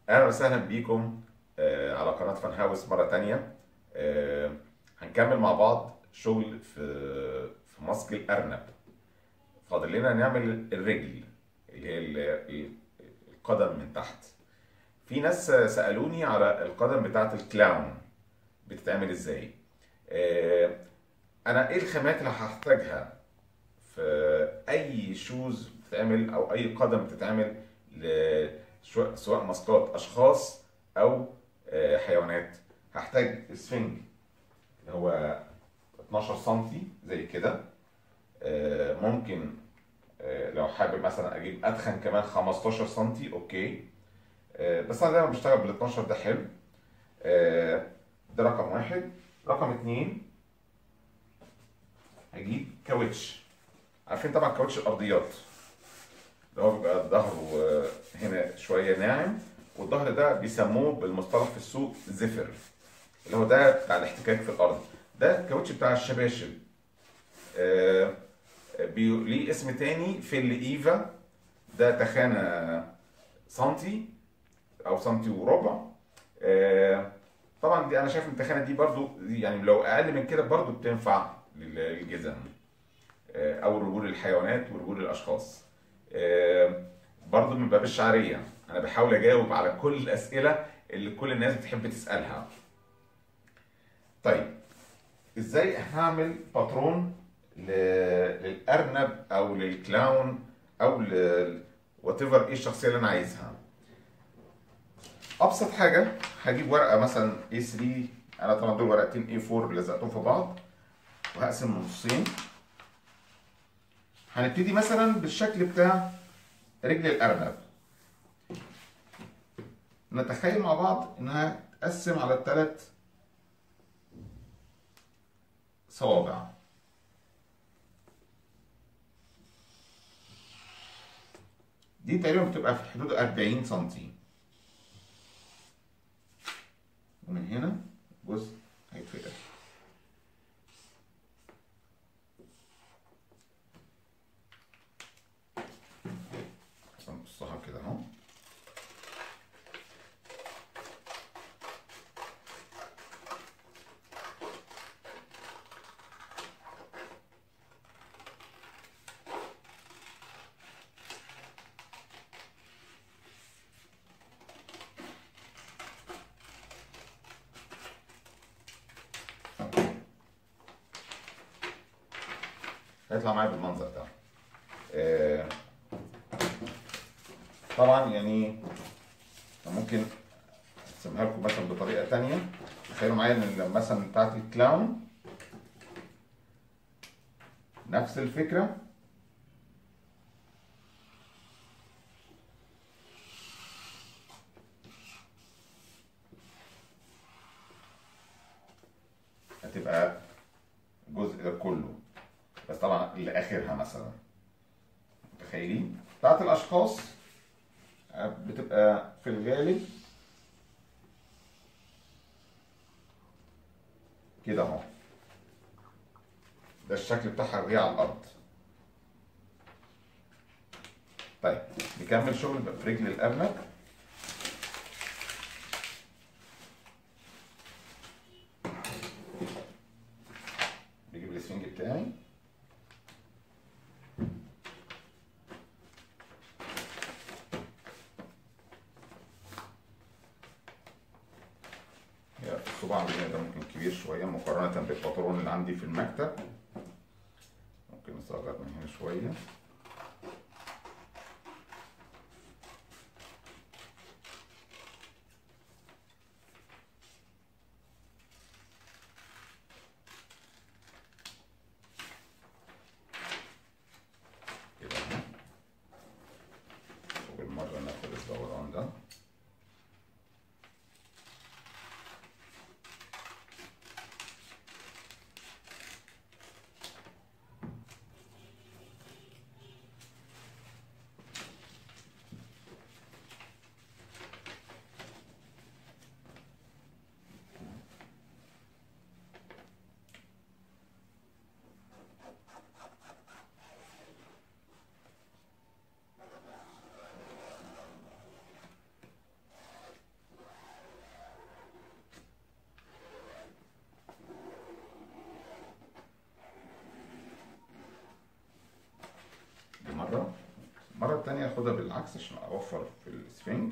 اهلا وسهلا بيكم آه، على قناة فان هاوس مرة تانية آه، هنكمل مع بعض شغل في في ماسك الأرنب فاضل لنا نعمل الرجل اللي هي ال- ال- القدم من تحت في ناس سألوني على القدم بتاعت الكلاون بتتعمل ازاي آه، انا ايه الخامات اللي هحتاجها في اي شوز بتتعمل او اي قدم بتتعمل ل- شو- سواء ماسكات اشخاص او آه، حيوانات هحتاج اسفنج اللي هو 12 سنتي زي كده آه، ممكن آه، لو حابب مثلا اجيب اتخن كمان 15 سنتي اوكي آه، بس انا دايما بشتغل بال 12 ده حلو آه، ده رقم واحد رقم اتنين هجيب كاوتش عارفين طبعا كاوتش الارضيات اللي هو بيبقى ظهره آه، هنا شويه ناعم والظهر ده بيسموه بالمصطلح في السوق زفر اللي هو ده بتاع الاحتكاك في الارض ده الكاوتش بتاع الشباشب آه، بي- ليه اسم تاني فيل ايفا ده تخانه سنتي او سنتي وربع آه، طبعا دي انا شايف ان التخانه دي برضو دي يعني لو اقل من كده برضو بتنفع للجزم آه، او رجول الحيوانات ورجول الاشخاص آه، برضو من باب الشعريه انا بحاول اجاوب على كل الاسئله اللي كل الناس بتحب تسالها طيب ازاي هعمل باترون ل- للارنب او للكلاون او ل وات ايفر ايه الشخصيه اللي انا عايزها ابسط حاجه هجيب ورقه مثلا A3 انا طبعا دول ورقتين A4 لزقتهم في بعض وهقسم نصين هنبتدي مثلا بالشكل بتاع رجل الارنب نتخيل مع بعض انها تقسم على الثلاث صوابع دي تقريبا بتبقى في حدود 40 سنتي ومن هنا جزء هيتفتح هنقصها كده اهو هيطلع معايا بالمنظر ده آه، طبعا يعني ممكن ارسمها لكم مثلا بطريقه تانية تخيلوا معايا ان مثلا بتاعت الكلاون نفس الفكره هتبقى الجزء ده كله بس طبعا لاخرها مثلا متخيلين بتاعت الاشخاص بتبقى في الغالب كده اهو ده الشكل بتاعها وهي على الارض طيب نكمل شغل بقى في رجل الارنب بجيب الاسفنج بتاعي هي الصباع عندنا ده ممكن كبير شوية مقارنة بالباترون اللي عندي في المكتب ممكن نصغر من هنا شوية كده اهو وبالمرة ناخد الدوران ده المرة التانية اخدها بالعكس عشان اوفر في السفنج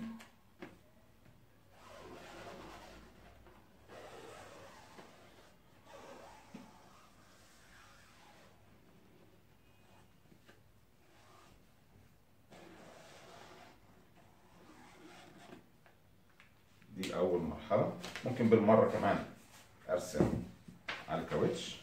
دي اول مرحلة ممكن بالمرة كمان ارسم على الكاوتش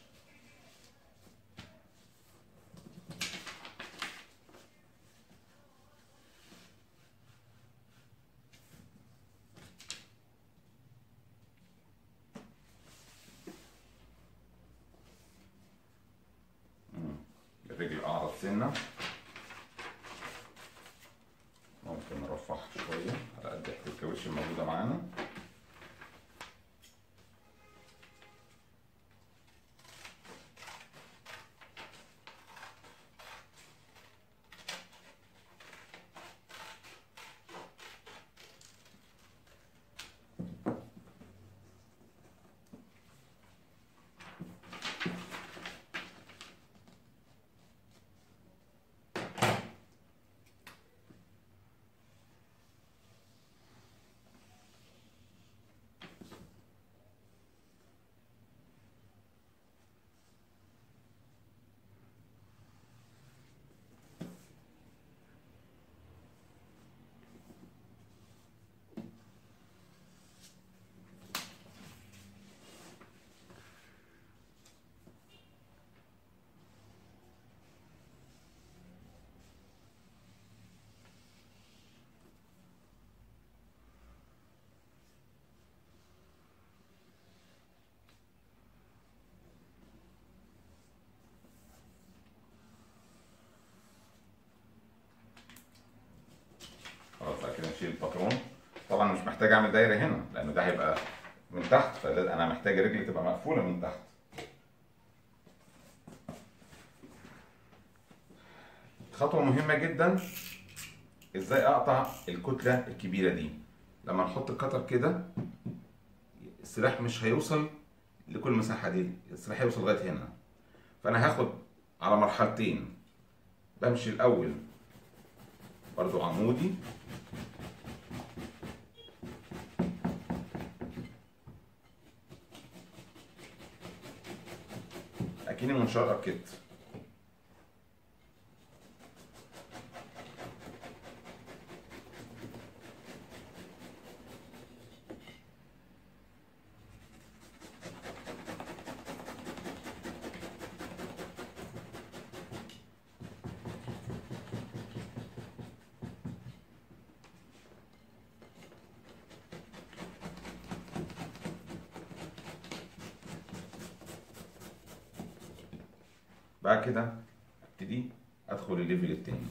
مم. الرجل اعرض سنة ممكن نرفعها شوية على قد حتة الكاوتش الموجودة معانا خلاص بقى كده نشيل الباترون طبعا مش محتاج اعمل دايره هنا لانه ده هيبقى من تحت فانا محتاج رجلي تبقى مقفوله من تحت خطوه مهمه جدا ازاي اقطع الكتله الكبيره دي لما نحط القطر كده السلاح مش هيوصل لكل المساحه دي السلاح هيوصل لغايه هنا فانا هاخد على مرحلتين بمشي الاول برضو عمودي اكني منشار اركيت بعد كده ابتدي ادخل الليفل التاني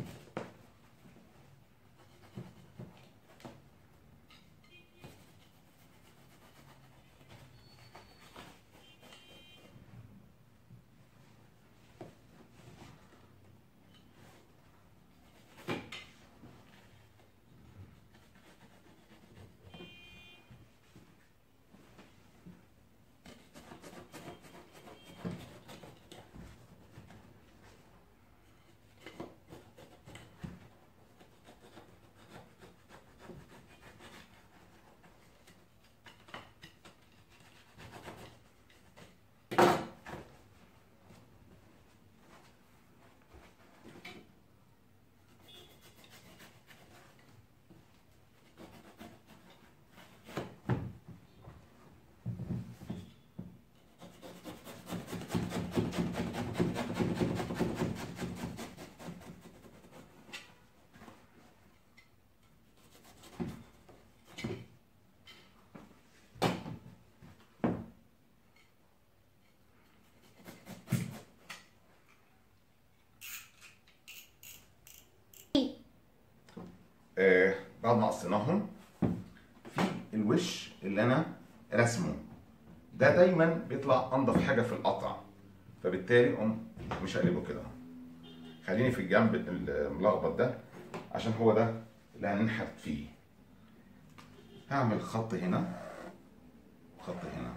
آه بعد ما قصيناهم في الوش اللي انا رسمه ده دايما بيطلع انضف حاجه في القطع فبالتالي اقوم مش هقلبه كده خليني في الجنب الملخبط ده عشان هو ده اللي هننحت فيه هعمل خط هنا خط هنا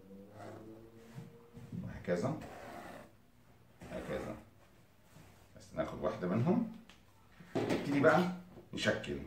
وهكذا هكذا بس ناخد واحدة منهم نبتدي بقى نشكل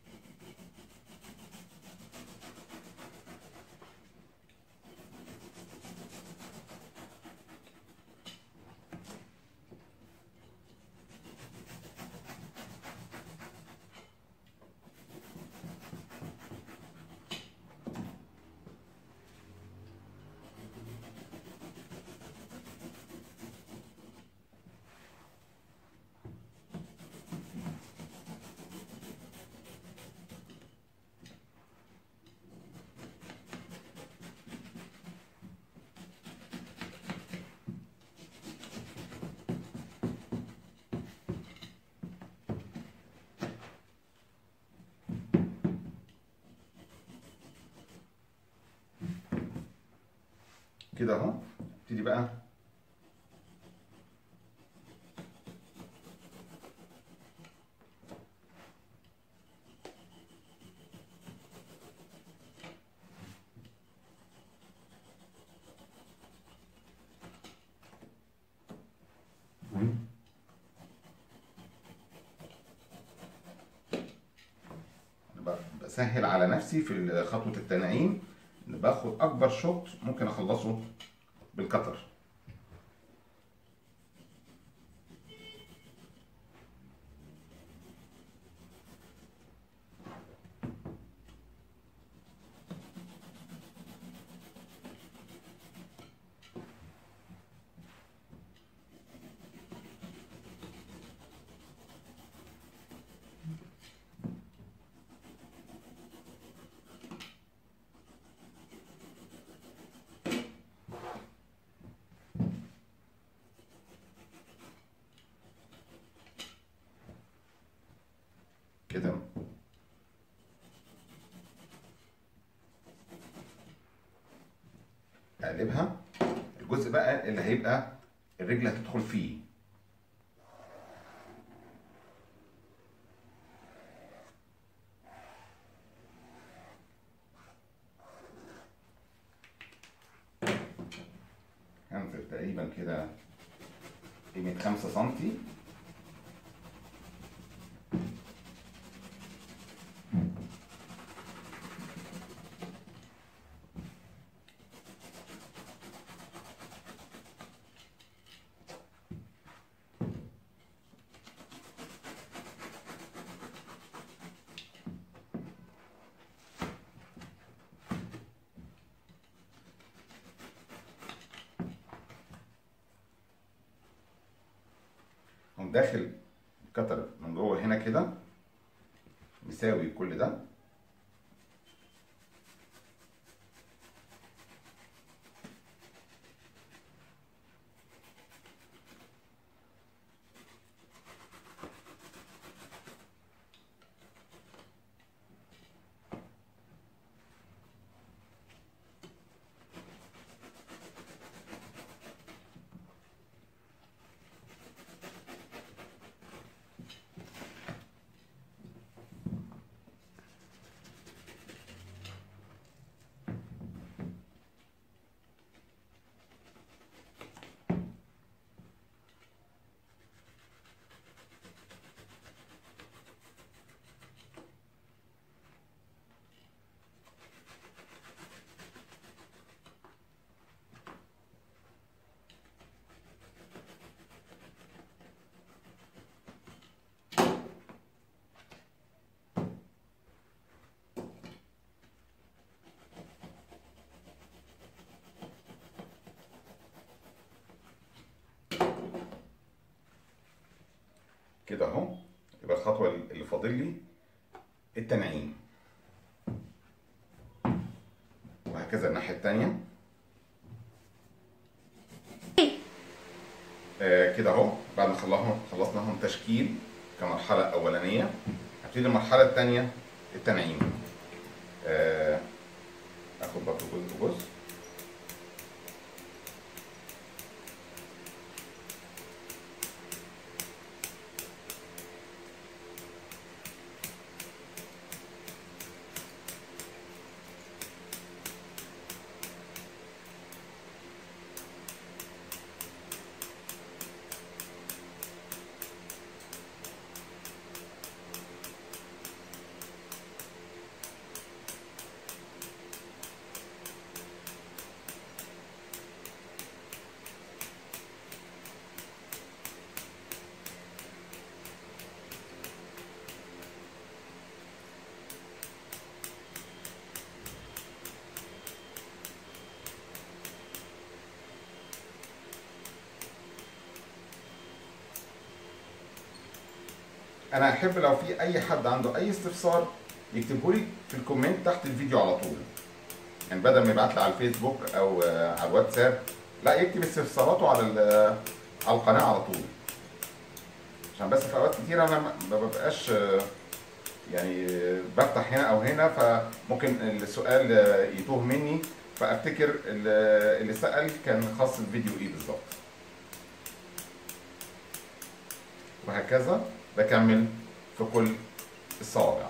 كده اهو ابتدي بقى ب- بسهل على نفسي في خطوة التنعيم إن باخد أكبر شوط ممكن أخلصه بالقطر كده اقلبها الجزء بقى اللي هيبقى الرجل هتدخل فيه هنزل تقريبا كده قيمة خمسة سنتي هم داخل قطر من جوه هنا كده مساوي كل ده كده اهو يبقى الخطوه اللي فاضل لي التنعيم وهكذا الناحيه الثانيه آه كده اهو بعد ما خلصناهم خلصناهم تشكيل كمرحله اولانيه هبتدي المرحله الثانيه التنعيم آه اخد برضه جزء جزء انا احب لو في اي حد عنده اي استفسار يكتبه لي في الكومنت تحت الفيديو على طول يعني بدل ما يبعت لي على الفيسبوك او آه، على الواتساب لا يكتب استفساراته على ال- على القناه على طول عشان بس في اوقات كتير انا ما ما ببقاش آه، يعني آه، بفتح هنا او هنا فممكن السؤال آه، يتوه مني فافتكر ال- اللي سال كان خاص الفيديو ايه بالظبط وهكذا بكمل في كل الصوابع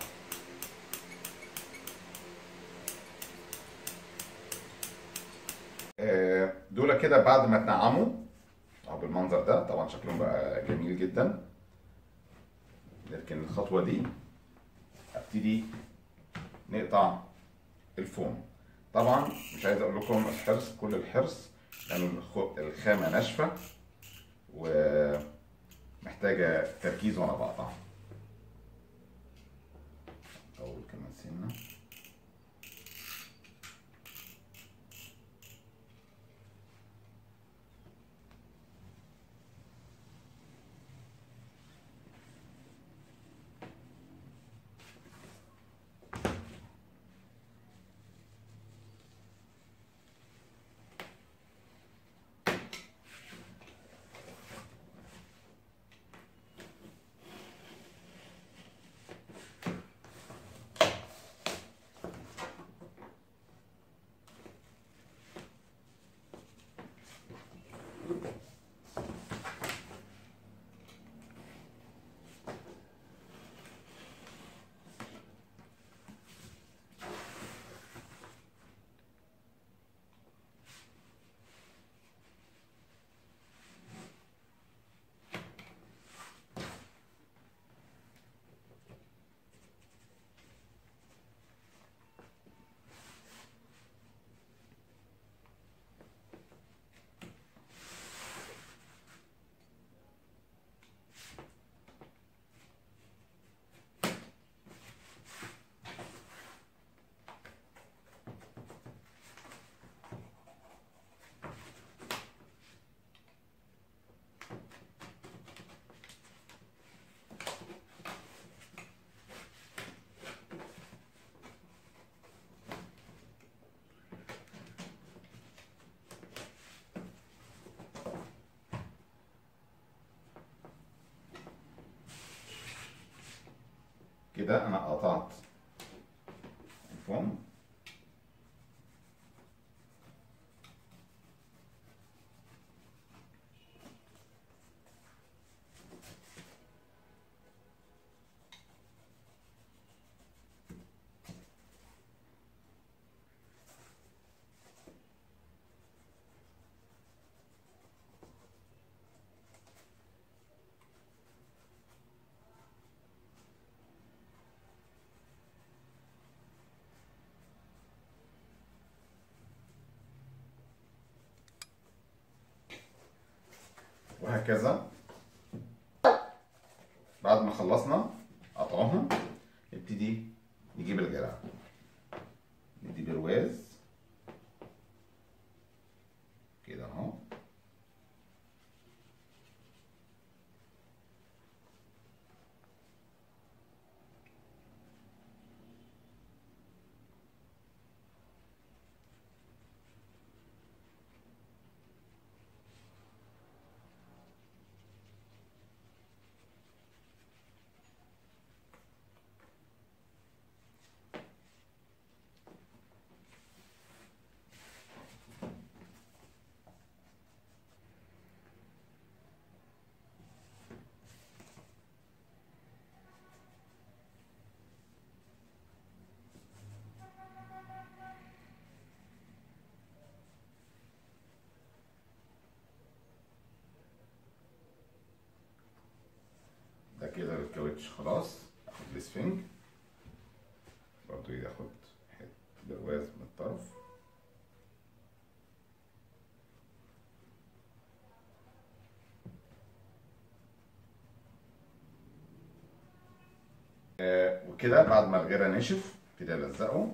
آه، دول كده بعد ما اتنعموا اهو بالمنظر ده طبعا شكلهم بقى جميل جدا لكن الخطوه دي ابتدي نقطع الفوم طبعا مش عايز اقول لكم الحرص كل الحرص لان الخ- الخامه ناشفه ومحتاجه تركيز وانا بقطع اول كمان سنه كده انا قطعت الفوم وهكذا بعد ما خلصنا قطعهم نبتدي نجيب الجرع ندي برواز كده اهو ده كده الكاوتش خلاص اخد الاسفنج برضو ياخد حته برواز من الطرف آه وكده بعد ما الغيره نشف ابتدي الزقه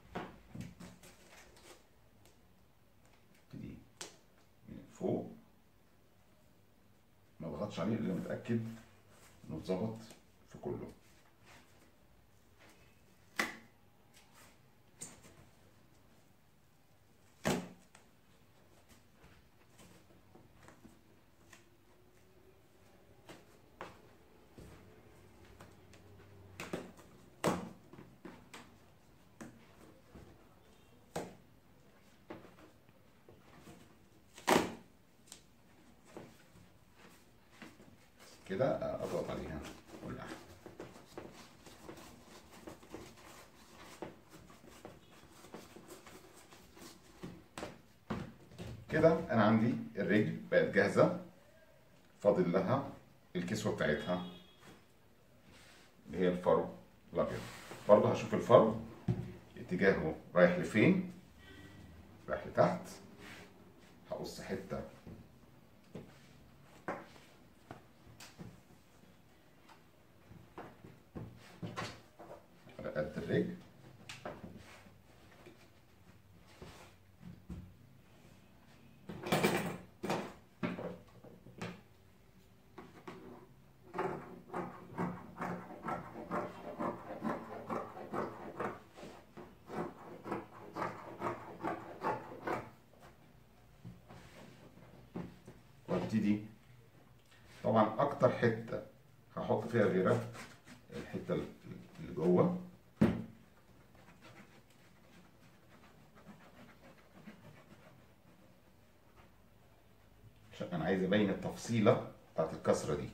ابتدي من فوق ما بضغطش عليه الا متاكد انه اتظبط في كله كده اضغط عليها كلها كده انا عندي الرجل بقت جاهزه فاضل لها الكسوه بتاعتها اللي هي الفرو الابيض برضه هشوف الفرو اتجاهه رايح لفين رايح لتحت هقص حته على قد الرجل وابتدي طبعا اكتر حته هحط فيها غيره الحته اللي جوه عشان انا عايز ابين التفصيله بتاعت الكسره دي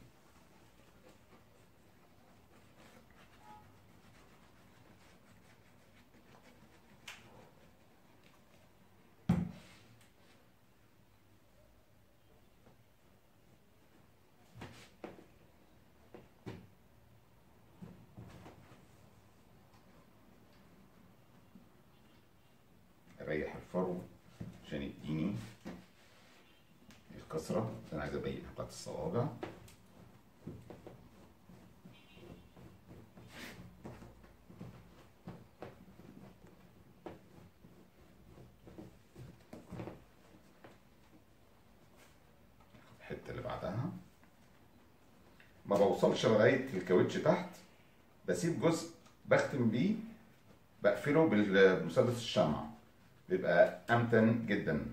اريح الفرو عشان يديني الكسره اللي انا عايز ابينها بتاعت الصوابع الحته اللي بعدها ما بوصلش لغايه الكاوتش تحت بسيب جزء بختم بيه بقفله بمسدس الشمع بيبقى امتن جدا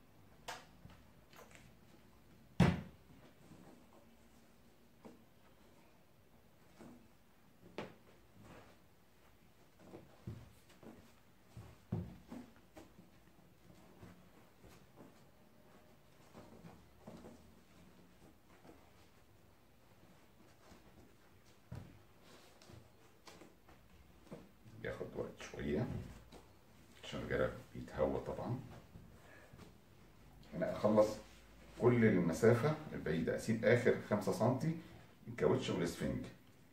بياخد وقت شويه عشان الجراب بيتهوى طبعا انا اخلص كل المسافة البعيدة اسيب اخر خمسة سنتي الكاوتش والاسفنج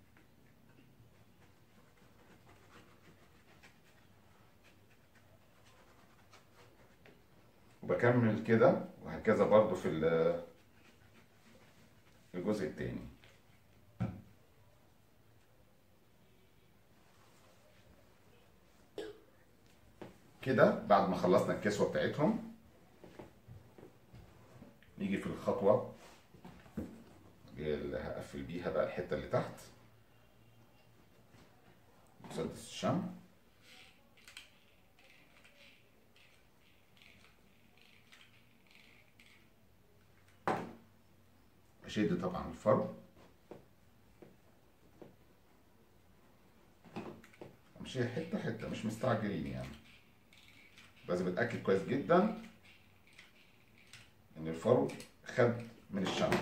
وبكمل كده وهكذا برضو في ال- الجزء التاني كده بعد ما خلصنا الكسوة بتاعتهم نيجي في الخطوة اللي هقفل بيها بقى الحتة اللي تحت مسدس الشمع أشد طبعا الفرو امشيها حتة حتة مش مستعجلين يعني لازم اتاكد كويس جدا ان الفرو خد من الشمع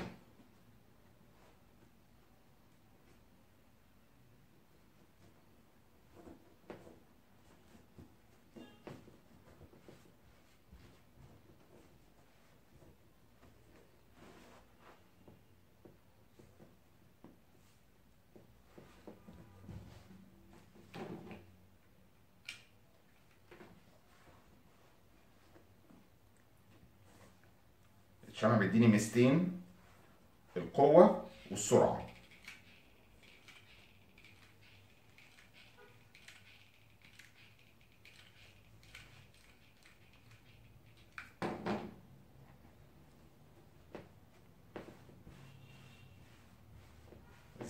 الشمع بيديني ميزتين القوة والسرعة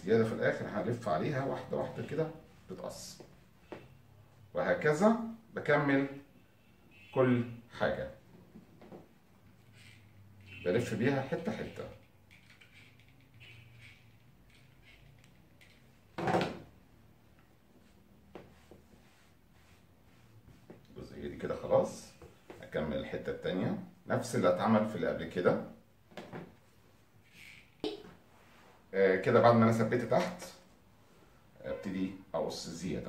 الزيادة في الآخر هلف عليها واحدة واحدة كده تتقص وهكذا بكمل كل حاجة بلف بيها حتة حتة الجزئية دي كده خلاص أكمل الحتة التانية نفس اللي اتعمل في اللي قبل كده آه، كده بعد ما أنا ثبت تحت ابتدي أقص زيادة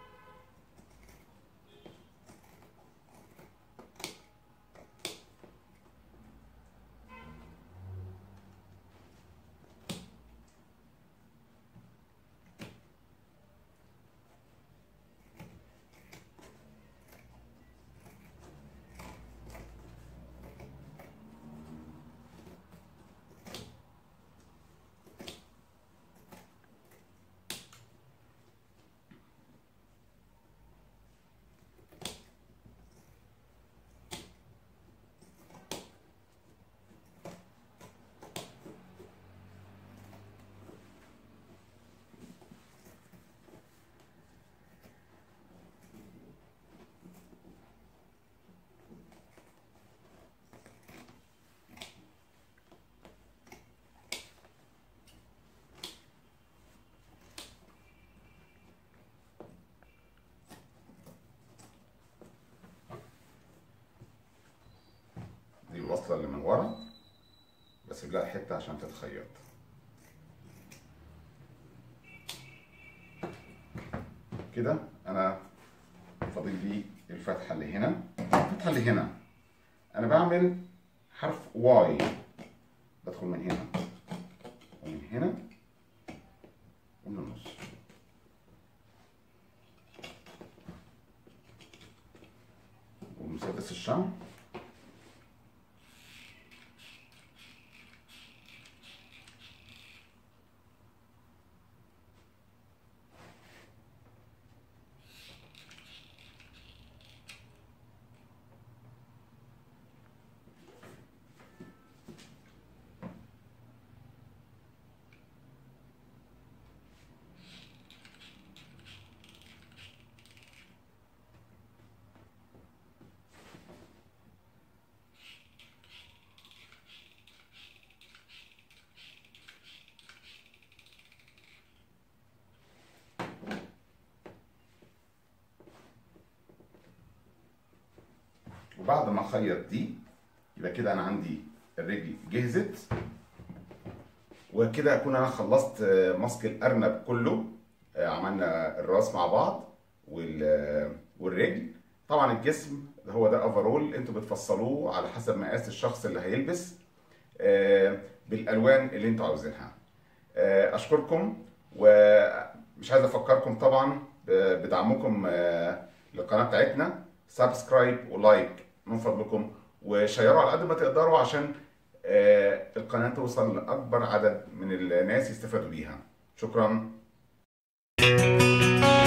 دي الوصلة اللي من ورا بسيب لها حتة عشان تتخيط كده أنا فاضل لي الفتحة اللي هنا الفتحة اللي هنا أنا بعمل حرف واي بدخل من هنا ومن هنا ومن النص ومسدس الشمع وبعد ما اخيط دي يبقى كده انا عندي الرجل جهزت وكده اكون انا خلصت آه، ماسك الارنب كله آه، عملنا الراس مع بعض وال- آه، والرجل طبعا الجسم هو ده افرول انتوا بتفصلوه على حسب مقاس الشخص اللي هيلبس آه، بالالوان اللي انتوا عاوزينها آه، اشكركم ومش عايز افكركم طبعا ب- بدعمكم آه، للقناه بتاعتنا سبسكرايب ولايك من فضلكم وشيروا على قد ما تقدروا عشان آه، القناه توصل لاكبر عدد من الناس يستفادوا بيها شكرا